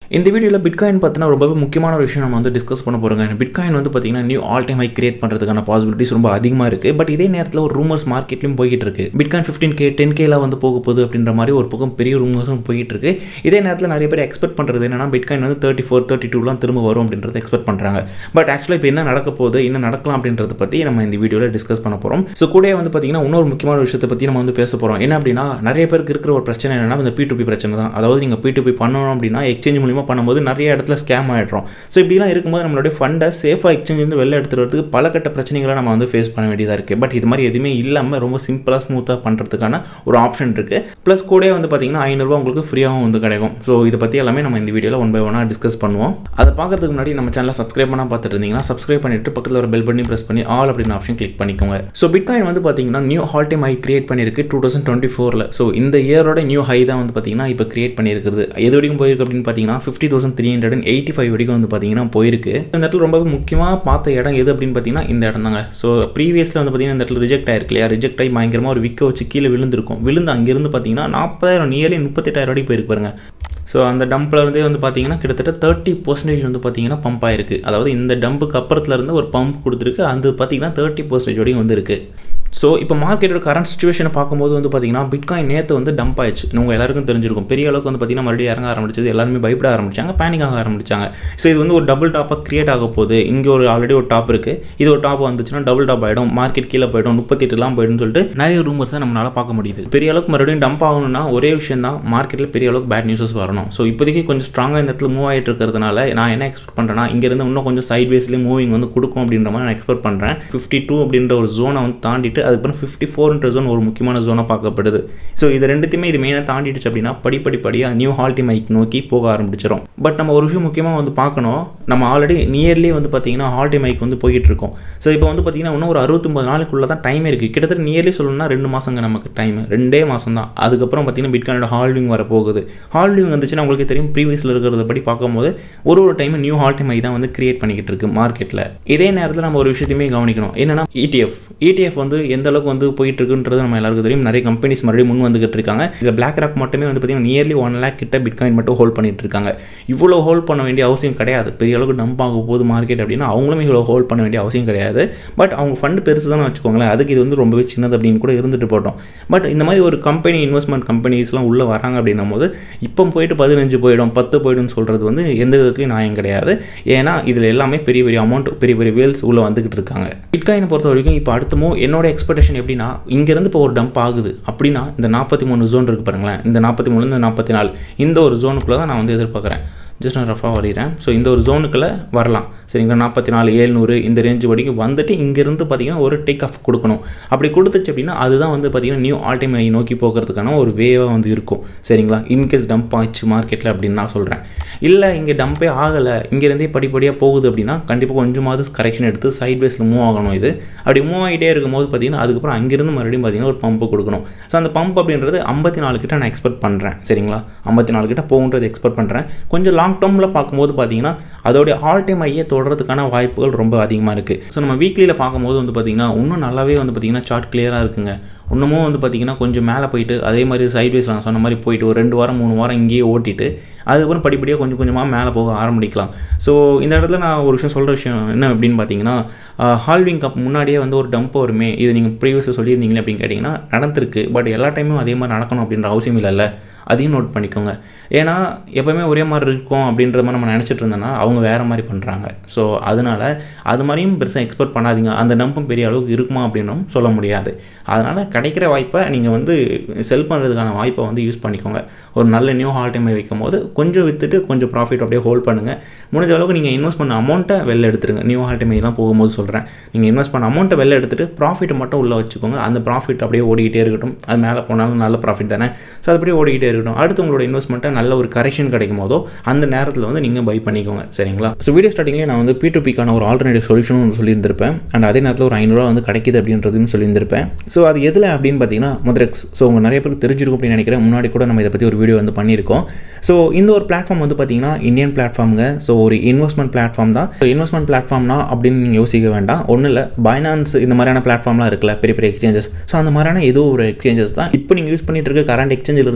இந்த வீடியோவில் பிட்காயின் பார்த்தீங்கன்னா ரொம்பவே முக்கியமான ஒரு விஷயம் நம்ம வந்து டிஸ்கஸ் பண்ண போகிறோங்க பிட்காயின் வந்து பார்த்தீங்கன்னா new all time high create பண்ணுறதுக்கான பாசிபிலிட்டிஸ் ரொம்ப அதிகமாக இருக்குது பட் இதே நேரத்தில் ஒரு ரூமர்ஸ் மார்க்கெட்லையும் போய்கிட்டு இருக்கு பிட்காயின் ஃபிஃப்டீன் கே டென் கேல வந்து போக போகுது அப்படின்ற மாதிரி ஒரு பக்கம் பெரிய ரூமர்ஸும் போயிட்டு இருக்கு இதே நேரத்தில் நிறைய பேர் எக்ஸ்பெக்ட் பண்ணுறது என்னன்னா பிட்காயின் வந்து தேர்ட்டி ஃபோர் தேர்ட்டி டூலாம் திரும்ப வரும் அப்படின்றத எக்ஸ்பெக்ட் பண்ணுறாங்க பட் ஆக்சுவலாக இப்போ என்ன நடக்க போகுது என்ன நடக்கலாம் அப்படின்றத பற்றி நம்ம இந்த வீடியோவில் டிஸ்கஸ் பண்ண போகிறோம் ஸோ கூட வந்து பார்த்தீங்கன்னா இன்னொரு முக்கியமான விஷயத்தை பற்றி நம்ம வந்து பேச போகிறோம் என்ன அப்படின்னா நிறைய பேருக்கு இருக்கிற ஒரு பிரச்சனை என்னன்னா இந்த பி டு பி பிரச்சனை தான் அதாவது நீங்கள் பி டு பி பண்ணணும் அப்படின்னா எக்ஸ்சேஞ்ச் மூலியமாக பண்ணும்போது நிறைய இடத்துல ஸ்கேம் ஆகிடுறோம் ஸோ இப்படிலாம் இருக்கும்போது நம்மளுடைய ஃபண்டை சேஃபாக எக்ஸ்சேஞ்ச் வந்து வெளில எடுத்துகிட்டு வரதுக்கு பல கட்ட பிரச்சனைகளை நம்ம வந்து ஃபேஸ் பண்ண வேண்டியதாக இருக்குது பட் இது மாதிரி எதுவுமே இல்லாமல் ரொம்ப சிம்பிளாக ஸ்மூத்தாக பண்ணுறதுக்கான ஒரு ஆப்ஷன் இருக்குது ப்ளஸ் கூட வந்து பார்த்தீங்கன்னா ஐநூறுரூவா உங்களுக்கு ஃப்ரீயாகவும் வந்து கிடைக்கும் ஸோ இதை பற்றி எல்லாமே நம்ம இந்த வீடியோவில் ஒன் பை ஒன்னாக டிஸ்கஸ் பண்ணுவோம் அதை பார்க்கறதுக்கு முன்னாடி நம்ம சேனலை சப்ஸ்கிரைப் பண்ணால் பார்த்துட்டு இருந்தீங்கன்னா சப்ஸ்கிரைப் பண்ணிட்டு பக்கத்தில் ஒரு பெல் பண்ணி ப்ரெஸ் பண்ணி ஆல் அப்படின்னு ஆப்ஷன் கிளிக் பண்ணிக்கோங்க ஸோ பிட்காயின் வந்து பார்த்தீங்கன்னா new all time high create பண்ணியிருக்கு டூ தௌசண்ட் டுவெண்ட்டி ஃபோரில் ஸோ இந்த இயரோட நியூ ஹை தான் வந்து பார்த்தீங்கன்னா இப்போ கிரியேட் பண்ணியிருக்கிறது எது வரைக்கும் போயிருக்கு அப்படின்னு பார்த்தீங்கன்னா fifty thousand three hundred and eighty five வரைக்கும் வந்து பார்த்தீங்கன்னா போயிருக்கு இந்த இடத்துல ரொம்ப முக்கியமாக பார்த்த இடம் எது அப்படின்னு பார்த்தீங்கன்னா இந்த இடம் தாங்க ஸோ ப்ரீவியஸில் வந்து பார்த்தீங்கன்னா இந்த இடத்துல ரிஜெக்ட் ஆயிருக்கு இல்லையா ரிஜெக்ட் ஆகி பயங்கரமாக ஒரு விக்க வச்சு கீழே விழுந்திருக்கும் விழுந்து அங்கேருந்து பார்த்தீங்கன்னா நாற்பதாயிரம் நியர்லி முப்பத்தெட்டாயிரம் வரைக்கும் போயிருக்கு பாருங்க ஸோ அந்த டம்பில் இருந்தே வந்து பார்த்தீங்கன்னா கிட்டத்தட்ட தேர்ட்டி பர்சன்டேஜ் வந்து பார்த்தீங்கன்னா பம்ப் ஆயிருக்கு அதாவது இந்த டம்புக்கு அப்புறத்துல இருந்து ஒரு பம்ப் கொடுத்துருக்கு அது பார்த்தீங்கன்னா தேர்ட்டி பர்சன்டேஜ் வரைக்கும் வந்து இருக்குது ஸோ இப்போ மார்க்கெட்டோட கரண்ட் சுச்சுவேஷனை பார்க்கும்போது வந்து பார்த்தீங்கன்னா பிட்காயின் நேற்று வந்து டம்ப் ஆயிடுச்சு உங்கள் எல்லாருக்கும் தெரிஞ்சிருக்கும் பெரிய அளவுக்கு வந்து பார்த்தீங்கன்னா மறுபடியும் இறங்க ஆரம்பிச்சது எல்லாருமே பயப்பட ஆரம்பிச்சாங்க பேனிக் ஆக ஆரம்பிச்சாங்க ஸோ இது வந்து ஒரு டபுள் டாப்பாக கிரியேட் ஆக போகுது இங்கே ஒரு ஆல்ரெடி ஒரு டாப் இருக்குது இது ஒரு டாப் வந்துச்சுன்னா டபுள் டாப் ஆகிடும் மார்க்கெட் கீழே போயிடும் முப்பத்தி எட்டுலாம் போயிடும் சொல்லிட்டு நிறைய ரூமர்ஸை நம்மளால் பார்க்க முடியுது பெரிய அளவுக்கு மறுபடியும் டம்ப் ஆகணும்னா ஒரே விஷயம் தான் மார்க்கெட்டில் பெரிய அளவுக்கு பேட் நியூஸஸ் வரணும் ஸோ இப்போதைக்கு கொஞ்சம் ஸ்ட்ராங்காக இந்த இடத்துல மூவ் ஆகிட்டு இருக்கிறதுனால நான் என்ன எக்ஸ்பெக்ட் பண்ணுறேன்னா இங்கேருந்து இன்னும் கொஞ்சம் சைட் வேஸ்லேயே மூவிங் வந்து கொடுக்கும் அப்படின்ற மாதிரி நான் எக்ஸ்பெக்ட் பண்ணுறேன் ஃபிஃப்டி டூ அப்படின்ற ஒரு ஜோனை வந்து தாண்டிட்டு அதுக்கப்புறம் ஃபிஃப்டி ஃபோர் ஃபோர்ன்ற ஜோன் ஒரு முக்கியமான ஜோனாக பார்க்கப்படுது ஸோ இது ரெண்டுத்தையுமே இது மெயினாக தாண்டிடுச்சு அப்படின்னா படிப்படி படியாக நியூ ஹால்டி மைக் நோக்கி போக ஆரம்பிச்சிடும் பட் நம்ம ஒரு விஷயம் முக்கியமாக வந்து பார்க்கணும் நம்ம ஆல்ரெடி நியர்லி வந்து பார்த்தீங்கன்னா ஹால்டி மைக் வந்து போயிட்டு இருக்கோம் ஸோ இப்போ வந்து பார்த்தீங்கன்னா இன்னும் ஒரு அறுபத்தொம்பது நாளுக்குள்ள தான் டைம் இருக்குது கிட்டத்தட்ட நியர்லி சொல்லணும்னா ரெண்டு மாதங்க நமக்கு டைம் ரெண்டே மாதம் தான் அதுக்கப்புறம் பார்த்தீங்கன்னா பிட்கானோட ஹால்விங் வர போகுது ஹால்விங் வந்துச்சுன்னா உங்களுக்கு தெரியும் ப்ரீவியஸில் இருக்கிறத படி பார்க்கும்போது ஒரு ஒரு டைம் நியூ ஹால்டி மைக் தான் வந்து கிரியேட் பண்ணிக்கிட்டு இருக்கு மார்க்கெட்டில் இதே நேரத்தில் நம்ம ஒரு விஷயத்தையுமே கவனிக்கணும் என்னன்னா இடிஎஃப் இடிஎஃப் வந்து எந்த அளவுக்கு வந்து போயிட்டு இருக்குன்றது நம்ம எல்லாருக்கும் தெரியும் நிறைய கம்பெனிஸ் மறுபடியும் முன் வந்துகிட்டு இருக்காங்க இதில் பிளாக் ராக் மட்டுமே வந்து பார்த்தீங்கன்னா நியர்லி ஒன் லேக் கிட்ட பிட்காயின் மட்டும் ஹோல்ட் பண்ணிட்டு இருக்காங்க இவ்வளோ ஹோல்ட் பண்ண வேண்டிய அவசியம் கிடையாது பெரிய அளவுக்கு டம்ப் ஆக போகுது மார்க்கெட் அப்படின்னா அவங்களுமே இவ்வளோ ஹோல்ட் பண்ண வேண்டிய அவசியம் கிடையாது பட் அவங்க ஃபண்டு பெருசு தானே வச்சுக்கோங்களேன் அதுக்கு இது வந்து ரொம்பவே சின்னது அப்படின்னு கூட இருந்துட்டு போட்டோம் பட் இந்த மாதிரி ஒரு கம்பெனி இன்வெஸ்ட்மெண்ட் கம்பெனிஸ்லாம் உள்ளே வராங்க அப்படின்னும் போது இப்போ போயிட்டு பதினஞ்சு போயிடும் பத்து போயிடும்னு சொல்கிறது வந்து எந்த விதத்துலையும் நியாயம் கிடையாது ஏன்னா இதில் எல்லாமே பெரிய பெரிய அமௌண்ட் பெரிய பெரிய வேல்ஸ் உள்ளே வந்துகிட்டு இருக்காங்க பிட்காயினை பொறுத்த வரைக்கும் இப்போ அடுத்தமோ என்னோட எக்ஸ்பெக்டேஷன் எப்படின்னா இங்கேருந்து இப்போ ஒரு டம்ப் ஆகுது அப்படின்னா இந்த நாற்பத்தி மூணு ஜோன் இருக்குது பாருங்களேன் இந்த நாற்பத்தி மூணுலேருந்து நாற்பத்தி நாலு இந்த ஒரு ஜோனுக்குள்ளே தான் நான் வந்து எதிர்பார்க்குறேன் ஜஸ்ட் நான் ரஃபாக வரைகிறேன் ஸோ இந்த ஒரு ஜோனுக்குள்ளே வரலாம் சரிங்களா நாற்பத்தி நாலு ஏழ்நூறு இந்த ரேஞ்சு வரைக்கும் வந்துட்டு இங்கேருந்து பார்த்தீங்கன்னா ஒரு டேக் ஆஃப் கொடுக்கணும் அப்படி கொடுத்துச்சு அப்படின்னா அதுதான் வந்து பார்த்தீங்கன்னா நியூ ஆல் டைம் நோக்கி போகிறதுக்கான ஒரு வேவாக வந்து இருக்கும் சரிங்களா இன்கேஸ் டம்ப் ஆச்சு மார்க்கெட்டில் அப்படின்னு நான் சொல்கிறேன் இல்லை இங்கே டம்பே ஆகலை இங்கேருந்தே படிப்படியாக போகுது அப்படின்னா கண்டிப்பாக கொஞ்சமாவது கரெக்ஷன் எடுத்து சைட் வேஸில் மூவ் ஆகணும் இது அப்படி மூவ் ஆகிட்டே இருக்கும்போது பார்த்தீங்கன்னா அதுக்கப்புறம் அங்கேருந்து மறுபடியும் பார்த்தீங்கன்னா ஒரு பம்பு கொடுக்கணும் ஸோ அந்த பம்ப் அப்படின்றது ஐம்பத்தி நாலு கிட்ட நான் எக்ஸ்பெக்ட் பண்ணுறேன் சரிங்களா ஐம்பத்தி நாலு கிட்ட போகுன்றது எக்ஸ்பெக்ட் பண்ணுறேன் கொஞ்சம் லாங் டேர்மில் பார்க்கும்போது பார்த்தீங்கன்னா அதோடைய ஆல் டைம் ஐயை தொடர்றதுக்கான வாய்ப்புகள் ரொம்ப அதிகமாக இருக்குது ஸோ நம்ம வீக்லியில் பார்க்கும்போது வந்து பார்த்திங்கன்னா இன்னும் நல்லாவே வந்து பார்த்திங்கன்னா சார்ட் கிளியராக இருக்குங்க இன்னமும் வந்து பார்த்திங்கன்னா கொஞ்சம் மேலே போயிட்டு அதே மாதிரி சைட்வேஸ் நான் சொன்ன மாதிரி போயிட்டு ஒரு ரெண்டு வாரம் மூணு வாரம் இங்கேயே ஓட்டிட்டு அதுக்கப்புறம் படிப்படியாக கொஞ்சம் கொஞ்சமாக மேலே போக ஆரம்பிக்கலாம் ஸோ இந்த இடத்துல நான் ஒரு விஷயம் சொல்கிற விஷயம் என்ன அப்படின்னு பார்த்தீங்கன்னா ஹால்விங் கப் முன்னாடியே வந்து ஒரு டம்ப் வருமே இது நீங்கள் ப்ரீவியஸாக சொல்லியிருந்தீங்களே அப்படின்னு கேட்டிங்கன்னா நடந்திருக்கு பட் எல்லா டைமும் அதே மாதிரி நடக்கணும் அப்படின்ற அவசியம் இல்லைல்ல அதையும் நோட் பண்ணிக்கோங்க ஏன்னா எப்போவுமே ஒரே மாதிரி இருக்கும் அப்படின்ற மாதிரி நம்ம நினச்சிட்டு இருந்தோன்னா அவங்க வேறு மாதிரி பண்ணுறாங்க ஸோ அதனால் அது மாதிரியும் பெருசாக எக்ஸ்பெக்ட் பண்ணாதீங்க அந்த நம்பும் பெரிய அளவுக்கு இருக்குமா அப்படின்னும் சொல்ல முடியாது அதனால் கிடைக்கிற வாய்ப்பை நீங்கள் வந்து செல் பண்ணுறதுக்கான வாய்ப்பை வந்து யூஸ் பண்ணிக்கோங்க ஒரு நல்ல நியூ ஹால் டைமை வைக்கும் போது கொஞ்சம் விற்றுட்டு கொஞ்சம் ப்ராஃபிட் அப்படியே ஹோல்ட் பண்ணுங்கள் முடிஞ்ச அளவுக்கு நீங்கள் இன்வெஸ்ட் பண்ண அமௌண்ட்டை வெளில எடுத்துருங்க நியூ ஹால் டைமெல்லாம் போகும்போது சொல்கிறேன் நீங்கள் இன்வெஸ்ட் பண்ண அமௌண்ட்டை வெளில எடுத்துகிட்டு ப்ராஃபிட் மட்டும் உள்ளே வச்சுக்கோங்க அந்த ப்ராஃபிட் அப்படியே ஓடிக்கிட்டே இருக்கட்டும் அது மேலே போனாலும் நல்ல ப்ராஃபிட் தானே ஸோ அது அப்படியே ஓடிக்கிட்டே இருக்கட்டும் அடுத்து உங்களோட இன்வெஸ்ட்மெண்ட்டை நல்ல ஒரு கரெக்ஷன் கிடைக்கும் போதோ அந்த நேரத்தில் வந்து நீங்கள் பை பண்ணிக்கோங்க சரிங்களா ஸோ வீடியோ ஸ்டார்டிங்லேயே நான் வந்து பி டு பிக்கான ஒரு ஆல்டர்னேட்டிவ் சொல்யூஷனும் வந்து சொல்லியிருந்திருப்பேன் அண்ட் அதே நேரத்தில் ஒரு ஐநூறுரூவா வந்து கிடைக்கிது அப்படின்றதையும் சொல்லியிருந்திருப்பேன் ஸோ அது எதில் அப்படின்னு பார்த்தீங்கன்னா முதரெக்ஸ் ஸோ உங்கள் நிறைய பேருக்கு தெரிஞ்சிருக்கும் அப்படின்னு நினைக்கிறேன் முன்னாடி கூட நம்ம இதை பற்றி ஒரு வீடியோ வந்து பண்ணியிருக்கோம் ஸோ இந்த ஒரு பிளாட்ஃபார்ம் வந்து பார்த்தீங்கன்னா இந்தியன் பிளாட்ஃபார்முங்க ஸோ ஒரு இன்வெஸ்ட்மெண்ட் பிளாட்ஃபார்ம் தான் ஸோ இன்வெஸ்ட்மெண்ட் பிளாட்ஃபார்ம்னா அப்படின்னு நீங்கள் யோசிக்க வேண்டாம் ஒன்றும் இல்லை பைனான்ஸ் இந்த மாதிரியான பிளாட்ஃபார்ம்லாம் இருக்குல்ல பெரிய பெரிய எக்ஸ்சேஞ்சஸ் ஸோ அந்த மாதிரியான ஏதோ ஒரு எக்ஸ்சேஞ்சஸ் தான் இப்போ நீங்கள் யூஸ் பண்ணிட்டு இருக்க கரண்ட் எக்ஸ்சேஞ்சில் இருந்து கூட உங்களோட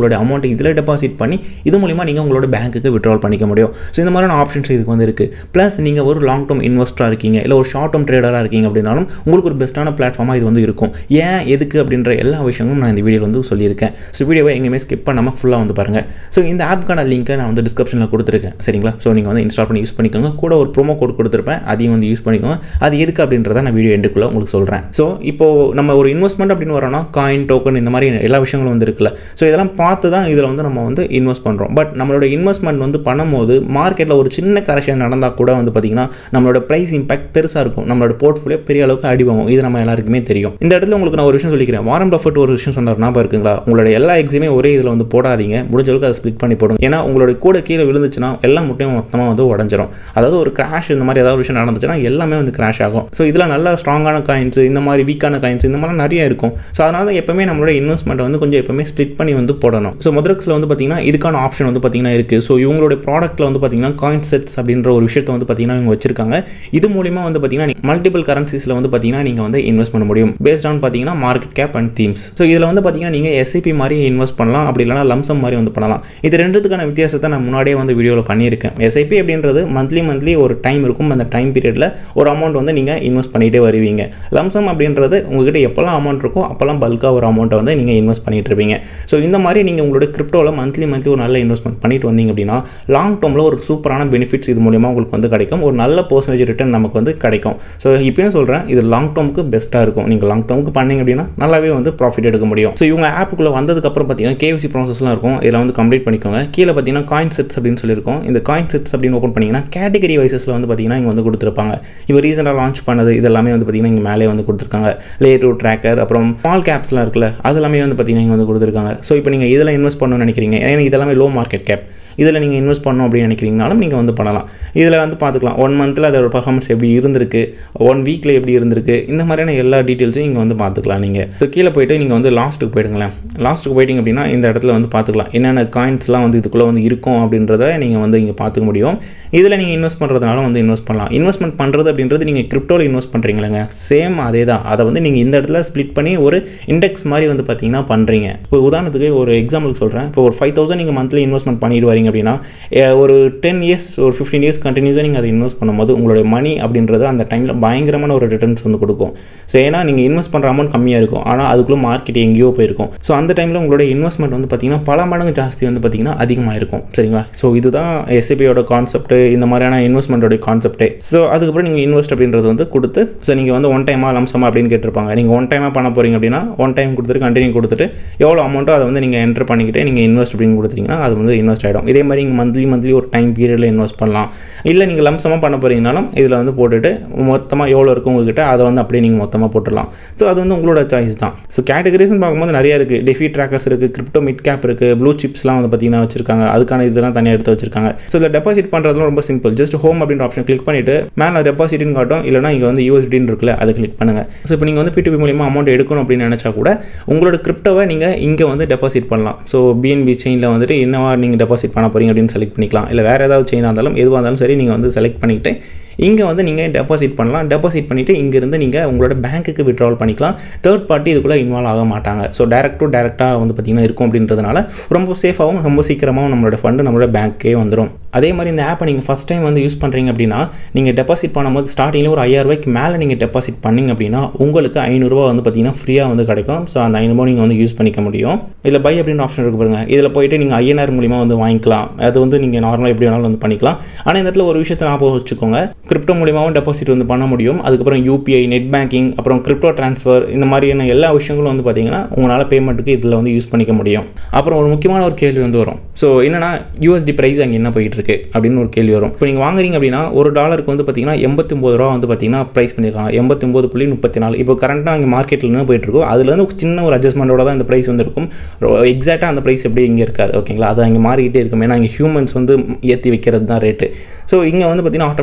உங்களோட அமௌண்ட்டை இதில் டெபாசிட் பண்ணி இது மூலிமா நீங்கள் உங்களோட பேங்க்குக்கு விட்ரால் பண்ணிக்க முடியும் ஸோ இந்த மாதிரியான ஆப்ஷன்ஸ் இதுக்கு வந்து இருக்குது ப்ளஸ் நீங்கள் ஒரு லாங் டேர்ம் இன்வெஸ்டராக இருக்கீங்க இல்லை ஒரு ஷார்ட் டேர்ம் ட்ரேடராக இருக்கீங்க அப்படின்னாலும் உங்களுக்கு ஒரு பெஸ்ட்டான பிளாட்ஃபார்மாக இது வந்து இருக்கும் ஏன் எதுக்கு அப்படின்ற எல்லா விஷயங்களும் நான் இந்த வீடியோவில் வந்து சொல்லியிருக்கேன் ஸோ வீடியோவை எங்கேயுமே ஸ்கிப் பண்ணாமல் ஃபுல்லாக வந்து பாருங்கள் ஸோ இந்த ஆப்க்கான லிங்க்கை நான் வந்து டிஸ்கிரிப்ஷனில் கொடுத்துருக்கேன் சரிங்களா ஸோ நீங்கள் வந்து இன்ஸ்டால் பண்ணி யூஸ் பண்ணிக்கோங்க கூட ஒரு ப்ரோமோ கோட் கொடுத்துருப்பேன் அதையும் வந்து யூஸ் பண்ணிக்கோங்க அது எதுக்கு அப்படின்றத நான் வீடியோ எண்டுக்குள்ளே உங்களுக்கு சொல்கிறேன் ஸோ இப்போது நம்ம ஒரு இன்வெஸ்ட்மெண்ட் அப்படின்னு வரோம்னா காயின் டோக்கன் இந்த மாதிரி எல்லா விஷயங்களும் வந்து இருக்குல்ல ஸோ இதெல்லாம் பார்த்து தான் இதில் வந்து நம்ம வந்து இன்வெஸ்ட் பண்ணுறோம் பட் நம்மளோட இன்வெஸ்ட்மெண்ட் வந்து பண்ணும்போது மார்க்கெட்டில் ஒரு சின்ன கரெக்ஷன் நடந்தால் கூட வந்து பார்த்திங்கன்னா நம்மளோட ப்ரைஸ் இம்பாக்ட் பெருசாக இருக்கும் நம்மளோட போர்ட்ஃபோலியோ பெரிய அளவுக்கு அடி வாங்கும் இது நம்ம எல்லாருக்குமே தெரியும் இந்த இடத்துல உங்களுக்கு நான் ஒரு விஷயம் சொல்லிக்கிறேன் வாரம் பஃபட் ஒரு விஷயம் சொன்னார் ஞாபகம் இருக்குங்களா உங்களோட எல்லா எக்ஸுமே ஒரே இதில் வந்து போடாதீங்க முடிஞ்ச அளவுக்கு அதை ஸ்ப்ளிட் பண்ணி போடுங்க ஏன்னா உங்களோட கூட கீழே விழுந்துச்சுன்னா எல்லா முட்டையும் மொத்தமாக வந்து உடஞ்சிரும் அதாவது ஒரு கிராஷ் இந்த மாதிரி ஏதாவது ஒரு விஷயம் நடந்துச்சுன்னா எல்லாமே வந்து கிராஷ் ஆகும் ஸோ இதில் நல்ல ஸ்ட்ராங்கான காயின்ஸ் இந்த மாதிரி வீக்கான காயின்ஸ் இந்த மாதிரி நிறைய இருக்கும் ஸோ அதனால தான் எப்பவுமே நம்மளோட இன்வெஸ்ட்மெண்ட் வந்து கொஞ்சம் எப்பவுமே ஸ்ப்ளிட் பண்ணி வந்து போடணும் ஸோ முதரக்ஸில் வந்து பார்த்தீங்கன்னா இதுக்கான ஆப்ஷன் வந்து பார்த்தீங்கன்னா இருக்குது ஸோ இவங்களோட ப்ராடக்ட்டில் வந்து பார்த்தீங்கன்னா காயின் செட்ஸ் அப்படின்ற ஒரு விஷயத்தை வந்து பார்த்தீங்கன்னா இவங்க வச்சிருக்காங்க இது மூலிமா வந்து பார்த்தீங்கன்னா மல்டிபிள் கரன்சிஸில் வந்து பார்த்தீங்கன்னா நீங்கள் வந்து இன்வெஸ்ட் பண்ண முடியும் பேஸ்ட் ஆன் பார்த்தீங்கன்னா market cap and themes so இதில் வந்து பார்த்தீங்கன்னா நீங்கள் எஸ்ஐபி மாதிரி இன்வெஸ்ட் பண்ணலாம் அப்படி இல்லைனா லம்சம் மாதிரி வந்து பண்ணலாம் இது ரெண்டுத்துக்கான வித்தியாசத்தை நான் முன்னாடியே வந்து வீடியோவில் பண்ணியிருக்கேன் எஸ்ஐபி அப்படின்றது மந்த்லி மந்த்லி ஒரு டைம் இருக்கும் அந்த டைம் பீரியடில் ஒரு அமௌண்ட் வந்து நீங்கள் இன்வெஸ்ட் பண்ணிகிட்டே வருவீங்க லம்சம் அப்படின்றது உங்ககிட்ட எப்போல்லாம் அமௌண்ட் இருக்கோ அப்போல்லாம் பல்காக ஒரு அமௌண்ட்டை வந்து நீங்கள் இன்வெஸ்ட் பண்ணிட்டு இருப்பீங்க ஸோ இந்த மாதிரி நீங்கள் உங்களோட கிரிப்டோவில் மந்த்லி மந்த்லி ஒரு நல்ல இன்வெஸ்ட்மெண்ட் பண்ணிட்டு வந்தீங்க அப்படின்னா லாங் டேர்மில் ஒரு சூப்பரான பெனிஃபிட்ஸ் இது மூலியமாக உங்களுக்கு வந்து கிடைக்கும் ஒரு நல்ல பர்சன்டேஜ் ரிட்டர்ன் நமக்கு வந்து கிடைக்கும் ஸோ இப்பயும் சொல்கிறேன் இது லாங் டேர்முக்கு பெஸ்ட்டாக இருக்கும் நீங்கள் லாங் டேர்முக்கு பண்ணீங்க அப்படின்னா நல்லாவே வந்து ப்ராஃபிட் எடுக்க முடியும் ஸோ இவங்க ஆப்புக்குள்ளே வந்ததுக்கப்புறம் பார்த்தீங்கன்னா கேவிசி ப்ராசஸ்லாம் இருக்கும் இதில் வந்து கம்ப்ளீட் பண்ணிக்கோங்க கீழே பார்த்தீங்கன்னா காயின் செட்ஸ் அப்படின்னு சொல்லியிருக்கோம் இந்த காயின் செட்ஸ் அப்படின்னு ஓப்பன் பண்ணிங்கன்னா கேட்டகரி வைசஸில் வந்து பார்த்தீங்கன்னா இங்கே வந்து கொடுத்துருப்பாங்க இப்போ ரீசெண்டாக லான்ச் பண்ணது இதெல்லாமே வந்து பார்த்தீங்கன்னா இங்கே மேலே வந்து கொடுத்துருக்காங்க லே டூ ட்ராக்கர் அப்புறம் ஸ்மால் கேப்ஸ்லாம் இருக்குல்ல அதெல்லாமே வந்து பார்த்தீங்கன்னா இங்கே வந்து கொடுத்துருக்காங்க ஸோ இப்போ நீங்கள் இதில் இன்வெஸ்ட் பண்ணணும்னு நினைக்கிறீங்க ஏன்னா இதெல்லாமே லோ மார்க்கெட் கேப் இதில் நீங்கள் இன்வெஸ்ட் பண்ணணும் அப்படின்னு நினைக்கிறீங்கனாலும் நீங்கள் வந்து பண்ணலாம் இதில் வந்து பார்த்துக்கலாம் ஒன் மந்தில் அதோட பர்ஃபார்மன்ஸ் எப்படி இருந்திருக்கு ஒன் வீக்கில் எப்படி இருந்திருக்கு இந்த மாதிரியான எல்லா டீட்டெயில்ஸும் இங்கே வந்து பார்த்துக்கலாம் நீங்கள் ஸோ கீழே போயிட்டு நீங்கள் வந்து லாஸ்ட்டுக்கு போயிடுங்களேன் லாஸ்ட்டுக்கு போயிட்டீங்க அப்படின்னா இந்த இடத்துல வந்து பார்த்துக்கலாம் என்னென்ன காயின்ஸ்லாம் வந்து இதுக்குள்ளே வந்து இருக்கும் அப்படின்றத நீங்கள் வந்து இங்கே பார்த்துக்க முடியும் இதில் நீங்கள் இன்வெஸ்ட் பண்ணுறதுனால வந்து இன்வெஸ்ட் பண்ணலாம் இன்வெஸ்ட்மெண்ட் பண்ணுறது அப்படின்றது நீங்கள் கிரிப்டோவில் இன்வெஸ்ட் பண்ணுறீங்களேங்க சேம் அதே தான் அதை வந்து நீங்கள் இந்த இடத்துல ஸ்ப்ளிட் பண்ணி ஒரு இண்டெக்ஸ் மாதிரி வந்து பார்த்தீங்கன்னா பண்ணுறீங்க இப்போ உதாரணத்துக்கு ஒரு எக்ஸாம்பிள் சொல்கிறேன் இப்போ ஒரு ஃபைவ் தௌசண்ட் நீங்கள் மந்த்லி இன்வெஸ்ட்மெண்ட் பண்ணிட்டு வரீங்க அப்படின்னா ஒரு டென் இயர்ஸ் ஒரு ஃபிஃப்டீன் இயர்ஸ் கண்டினியூஸாக நீங்கள் அதை இன்வெஸ்ட் பண்ணும்போது உங்களுடைய மணி அப்படின்றது அந்த டைமில் பயங்கரமான ஒரு ரிட்டர்ன்ஸ் வந்து கொடுக்கும் ஸோ ஏன்னா நீங்கள் இன்வெஸ்ட் பண்ணுற அமௌண்ட் கம்மியாக இருக்கும் ஆனால் அதுக்குள்ளே மார்க்கெட் எங்கேயோ போயிருக்கும் ஸோ அந்த டைமில் உங்களுடைய இன்வெஸ்ட்மெண்ட் வந்து பார்த்தீங்கன்னா பல மடங்கு ஜாஸ்தி வந்து பார்த்தீங்கன்னா அதிகமாக இருக்கும் சரிங்களா ஸோ இதுதான் எஸ்ஐபியோட கான்செப்ட் இந்த மாதிரியான இன்வெஸ்ட்மெண்ட்டோட கான்செப்ட்டே ஸோ அதுக்கப்புறம் நீங்கள் இன்வெஸ்ட் அப்படின்றது வந்து கொடுத்து ஸோ நீங்கள் வந்து ஒன் டைமாக லம்சமா அப்படின்னு கேட்டிருப்பாங்க நீங்கள் ஒன் டைமாக பண்ண போகிறீங்க அப்படின்னா ஒன் டைம் கொடுத்துட்டு கண்டினியூ கொடுத்துட்டு எவ்வளோ அமௌண்ட்டோ அதை வந்து நீங்கள் என்டர் பண்ணிக்கிட்டு நீங்கள் இன்வெஸ்ட் அப்படின்னு கொடுத்தீங்கன்னா அது வந்து இன்வெஸ்ட் ஆகிடும் இதே மாதிரி நீங்கள் மந்த்லி மந்த்லி ஒரு டைம் பீரியடில் இன்வெஸ்ட் பண்ணலாம் இல்லை நீங்கள் லம்சமாக பண்ண போகிறீங்கனாலும் இதில் வந்து போட்டுட்டு மொத்தமாக எவ்வளோ இருக்கும் உங்ககிட்ட அதை வந்து அப்படியே நீங்கள் மொத்தமாக போட்டுடலாம் ஸோ அது வந்து உங்களோட சாய்ஸ் தான் ஸோ கேட்டகரிஸ்னு பார்க்கும்போது நிறைய இருக்குது டெஃபி ட்ராக்கர்ஸ் இருக்குது கிரிப்டோ மிட் கேப் இருக்குது ப்ளூ சிப்ஸ்லாம் வந்து பார்த்தீங்கன்னா வச்சிருக்காங்க அதுக்கான இதெல்லாம் தனியாக எடுத்து வச்சிருக்காங்க ஸோ இதில் டெபாசிட் பண்ணுறதுலாம் ரொம்ப சிம்பிள் ஜஸ்ட் ஹோம் அப்படின்ற ஆப்ஷன் கிளிக் பண்ணிவிட்டு மேலே டெபாசிட்னு காட்டும் இல்லைனா இங்கே வந்து யூஎஸ்டின்னு இருக்குல்ல அதை கிளிக் பண்ணுங்கள் ஸோ இப்போ நீங்கள் வந்து பிடிபி மூலியமாக அமௌண்ட் எடுக்கணும் அப்படின்னு நினச்சா கூட உங்களோட கிரிப்டோவை நீங்கள் இங்கே வந்து டெபாசிட் பண்ணலாம் ஸோ பிஎன்பி செயினில் வந்துட்டு என்னவா நீங்கள் டெபாசிட் பண்ண போகிறீங்க அப்படின்னு செலக்ட் பண்ணிக்கலாம் இல்லை வேறு ஏதாவது செயினாக இருந்தாலும் எதுவாக இருந்தாலும் சரி நீங்கள் வந்து செலக்ட் பண்ணிவிட்டு இங்கே வந்து நீங்கள் டெபாசிட் பண்ணலாம் டெபாசிட் பண்ணிவிட்டு இங்கேருந்து நீங்கள் உங்களோட பேங்க்குக்கு விட்ராவல் பண்ணிக்கலாம் தேர்ட் பார்ட்டி இதுக்குள்ளே இன்வால்வ் ஆக மாட்டாங்க ஸோ டேரக்ட் டு டேரெக்டாக வந்து பார்த்திங்கன்னா இருக்கும் அப்படின்றதுனால ரொம்ப சேஃபாகவும் ரொம்ப சீக்கிரமாகவும் நம்மளோட ஃபண்டு நம்மளோட பேங்க்கே வந்துடும் அதே மாதிரி இந்த ஆப்பை நீங்கள் ஃபஸ்ட் டைம் வந்து யூஸ் பண்ணுறீங்க அப்படின்னா நீங்கள் டெபாசிட் பண்ணும்போது ஸ்டார்டிங்கில் ஒரு ஐயாயிரரூபாய்க்கு மேலே நீங்கள் டெபாசிட் பண்ணிங்க அப்படின்னா உங்களுக்கு ஐநூறுரூவா வந்து பார்த்திங்கன்னா ஃப்ரீயாக வந்து கிடைக்கும் ஸோ அந்த ஐநூறுபா நீங்கள் வந்து யூஸ் பண்ணிக்க முடியும் இதில் பை அப்படின்னு ஆப்ஷன் இருக்கு பாருங்க இதில் போயிட்டு நீங்கள் ஐஎன்ஆர் மூலிமா வந்து வாங்கிக்கலாம் அது வந்து நீங்கள் நார்மலாக எப்படி வேணாலும் வந்து பண்ணிக்கலாம் ஆனால் இந்த இடத்துல ஒரு விஷயத்தை ஞாபகம் வச்சுக்கோங்க கிரிப்டோ மூலியமாகவும் டெபாசிட் வந்து பண்ண முடியும் அதுக்கப்புறம் யூபிஐ நெட் பேங்கிங் அப்புறம் கிரிப்டோ ட்ரான்ஸ்ஃபர் இந்த மாதிரியான எல்லா விஷயங்களும் வந்து பார்த்தீங்கன்னா உங்களால் பேமெண்ட்டுக்கு இதில் வந்து யூஸ் பண்ணிக்க முடியும் அப்புறம் ஒரு முக்கியமான ஒரு கேள்வி வந்து வரும் ஸோ என்னன்னா யூஎஸ்டி ப்ரைஸ் அங்கே என்ன போயிட்டு இருக்கு அப்படின்னு ஒரு கேள்வி வரும் இப்போ நீங்கள் வாங்குறீங்க அப்படின்னா ஒரு டாலருக்கு வந்து பார்த்தீங்கன்னா எண்பத்தி ஒம்பது ரூபா வந்து பார்த்தீங்கன்னா ப்ரைஸ் பண்ணியிருக்காங்க எண்பத்தி ஒம்பது புள்ளி முப்பத்தி நாலு இப்போ கரண்ட்டாக அங்கே மார்க்கெட்டில் என்ன போயிட்டு இருக்கோ அதுலேருந்து ஒரு சின்ன ஒரு அட்ஜஸ்ட்மெண்ட்டோட தான் இந்த ப்ரைஸ் வந்து இருக்கும் எக்ஸாக்டாக அந்த ப்ரைஸ் எப்படி இங்கே இருக்காது ஓகேங்களா அது அங்கே மாறிக்கிட்டே இருக்கும் ஏன்னா இங்கே ஹியூமன்ஸ் வந்து ஏற்றி வைக்கிறது தான் ரேட்டு ஸோ இங்கே வந்து பார்த்தீங்கன்னா ஆட்டோமேட்டிக் சிஸ்டம்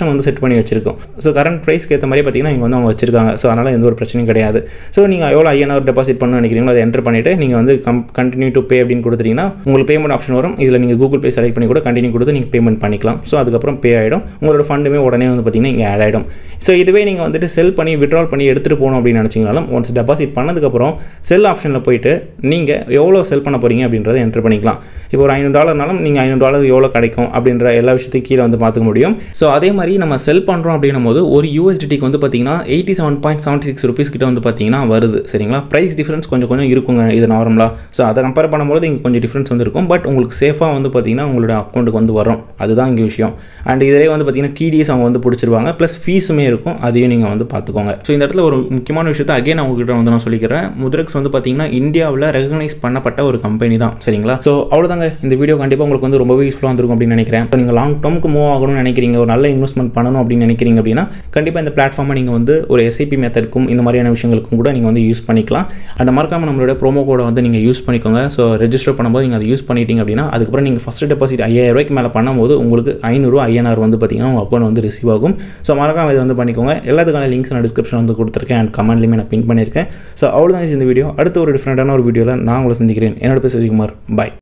ஆப்ஷன் வந்து செட் பண்ணி வச்சிருக்கோம் ஸோ கரண்ட் ப்ரைஸ்க்கு ஏற்ற மாதிரி பார்த்தீங்கன்னா இங்கே வந்து அவங்க வச்சிருக்காங்க ஸோ அதனால் எந்த ஒரு பிரச்சனையும் கிடையாது ஸோ நீங்கள் எவ்வளோ ஐஎன்ஆர் டெபாசிட் பண்ணணும்னு நினைக்கிறீங்களோ அதை என்டர் பண்ணிவிட்டு நீங்கள் வந்து கம் கண்டினியூ டு பே அப்படின்னு கொடுத்துட்டீங்கன்னா உங்களுக்கு பேமெண்ட் ஆப்ஷன் வரும் இதில் நீங்கள் கூகுள் பே செலக்ட் பண்ணி கூட கண்டினியூ கொடுத்து நீங்கள் பேமெண்ட் பண்ணிக்கலாம் ஸோ அதுக்கப்புறம் பே ஆகிடும் உங்களோட ஃபண்டுமே உடனே வந்து பார்த்தீங்கன்னா இங்கே ஆட் ஆகிடும் ஸோ இதுவே நீங்கள் வந்துட்டு செல் பண்ணி விட்ரால் பண்ணி எடுத்துகிட்டு போகணும் அப்படின்னு நினச்சிங்கனாலும் ஒன்ஸ் டெபாசிட் பண்ணதுக்கப்புறம் செல் ஆப்ஷனில் போயிட்டு நீங்கள் எவ்வளோ செல் பண்ண போகிறீங்க அப்படின்றத என்டர் பண்ணிக்கலாம் இப்போ ஒரு ஐநூறு டாலர்னாலும் நீங்கள் ஐநூறு டாலர் எவ்வளோ கிடைக்கும் அப்படின்ற எல்லா விஷயத்தையும் கீழே வந்து பார்த்துக்க முடியும் ஸோ அதே மாதிரி நம்ம செல் பண்ணுறோம் அப்படின்னும் போது ஒரு யூஎஸ்டிக்கு வந்து பார்த்தீங்கன்னா eighty seven point seventy six rupees கிட்ட வந்து பார்த்தீங்கன்னா வருது சரிங்களா ப்ரைஸ் டிஃப்ரென்ஸ் கொஞ்சம் கொஞ்சம் இருக்குங்க இது நார்மலாக ஸோ அதை கம்பேர் பண்ணும்போது இங்கே கொஞ்சம் டிஃப்ரென்ஸ் வந்து இருக்கும் பட் உங்களுக்கு சேஃபாக வந்து பார்த்தீங்கன்னா உங்களோட அக்கௌண்ட்டுக்கு வந்து வரும் அதுதான் இங்கே விஷயம் அண்ட் இதிலே வந்து பார்த்தீங்கன்னா டிடிஎஸ் அவங்க வந்து பிடிச்சிருவாங்க ப்ளஸ் ஃபீஸுமே இருக்கும் அதையும் நீங்கள் வந்து பார்த்துக்கோங்க ஸோ இந்த இடத்துல ஒரு முக்கியமான விஷயத்தை அகைன் அவங்ககிட்ட வந்து நான் சொல்லிக்கிறேன் முத்ரக்ஸ் வந்து பார்த்தீங்கன்னா இந்தியாவில் ரெகனைஸ் பண்ணப்பட்ட ஒரு கம்பெனி தான் சரிங்களா ஸோ அவ்வளோதாங்க இந்த வீடியோ கண்டிப்பாக உங்களுக்கு வந்து ரொம்பவே யூஸ்ஃபுல்லாக இருந்திருக்கும் அப்படின்னு நினைக்கிறேன் இப்போ நீங்கள் லாங் டேர்முக்கு மூவ் ஆகணும்னு நினைக்கிறீங்க ஒரு நல்ல இன்வெஸ்ட்மெண்ட் பண்ணணும் அப்படின்னு நினைக்கிறீங்க அப்படின்னா கண்டிப்பாக இந்த பிளாட்ஃபார்மை நீங்கள் வந்து ஒரு எஸ்ஐபி மெத்தடுக்கும் இந்த மாதிரியான விஷயங்களுக்கும் கூட நீங்கள் வந்து யூஸ் பண்ணிக்கலாம் அந்த மறக்காம நம்மளோட ப்ரோமோ கோடை வந்து நீங்கள் யூஸ் பண்ணிக்கோங்க ஸோ ரெஜிஸ்டர் பண்ணும்போது நீங்கள் அதை யூஸ் பண்ணிட்டீங்க அப்படின்னா அதுக்கப்புறம் நீங்கள் ஃபஸ்ட்டு டெபாசிட் ஐயாயிரம் ரூபாய்க்கு மேலே பண்ணும்போது உங்களுக்கு ஐநூறுரூவா ஐஎன்ஆர் வந்து பார்த்தீங்கன்னா உங்கள் அக்கௌண்ட் வந்து ரிசீவ் ஆகும் ஸோ மறக்காம இதை வந்து பண்ணிக்கோங்க எல்லாத்துக்கான லிங்க்ஸ் நான் டிஸ்கிரிப்ஷன் வந்து கொடுத்துருக்கேன் அண்ட் கமெண்ட்லையுமே நான் பின் பண்ணியிருக்கேன் ஸோ அவ்வளோதான் இந்த வீடியோ அடுத்த ஒரு டிஃப்ரெண்ட்டான ஒரு வீடியோவில் நான் உங்களை சந்திக்கிறேன் என்னோட பேர் சசிகுமார் பாய்